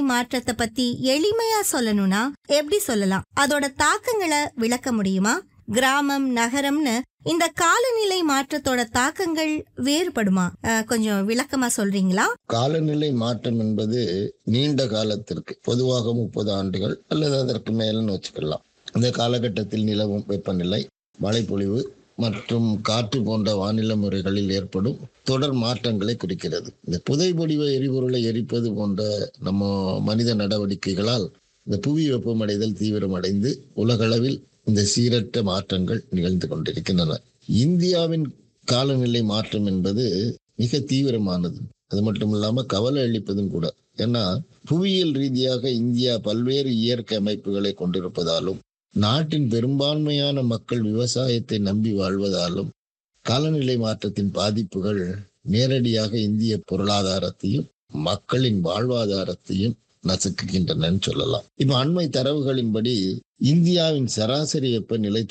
மாற்றத்தை பத்தி எளிமையா சொல்லணும்னா எப்படி சொல்லலாம் அதோட தாக்கங்களை விளக்க முடியுமா கிராமம் நகரம்னு இந்த காலநிலை மாற்றத்தோட தாக்கங்கள் வேறுபடுமா அஹ், கொஞ்சம் விளக்கமா சொல்றீங்களா காலநிலை மாற்றம் என்பது நீண்ட காலத்திற்கு பொதுவாக முப்பது ஆண்டுகள் அல்லது அதற்கு மேலன்னு வச்சுக்கலாம் இந்த காலகட்டத்தில் நிலவும் வெப்பநிலை மழைப்பொழிவு மற்றும் காற்று போன்ற வானிலை முறைகளில் ஏற்படும் தொடர் மாற்றங்களை குறிக்கிறது இந்த புதைபடிவ எரிபொருளை எரிப்பது போன்ற நம்ம மனித நடவடிக்கைகளால் இந்த புவி வெப்பமடைதல் தீவிரமடைந்து உலகளவில் இந்த சீரற்ற மாற்றங்கள் நிகழ்ந்து கொண்டிருக்கின்றன இந்தியாவின் காலநிலை மாற்றம் என்பது மிக தீவிரமானது அது மட்டும் இல்லாம கவலை அளிப்பதும் கூட ஏன்னா புவியியல் ரீதியாக இந்தியா பல்வேறு இயற்கை அமைப்புகளை கொண்டிருப்பதாலும் நாட்டின் பெரும்பான்மையான மக்கள் விவசாயத்தை நம்பி வாழ்வதாலும் காலநிலை மாற்றத்தின் பாதிப்புகள் நேரடியாக இந்திய பொருளாதாரத்தையும் மக்களின் வாழ்வாதாரத்தையும் நசுக்குகின்றனன்னு சொல்லலாம் இப்ப அண்மை தரவுகளின்படி இந்தியாவின் சராசரி வெப்பநிலை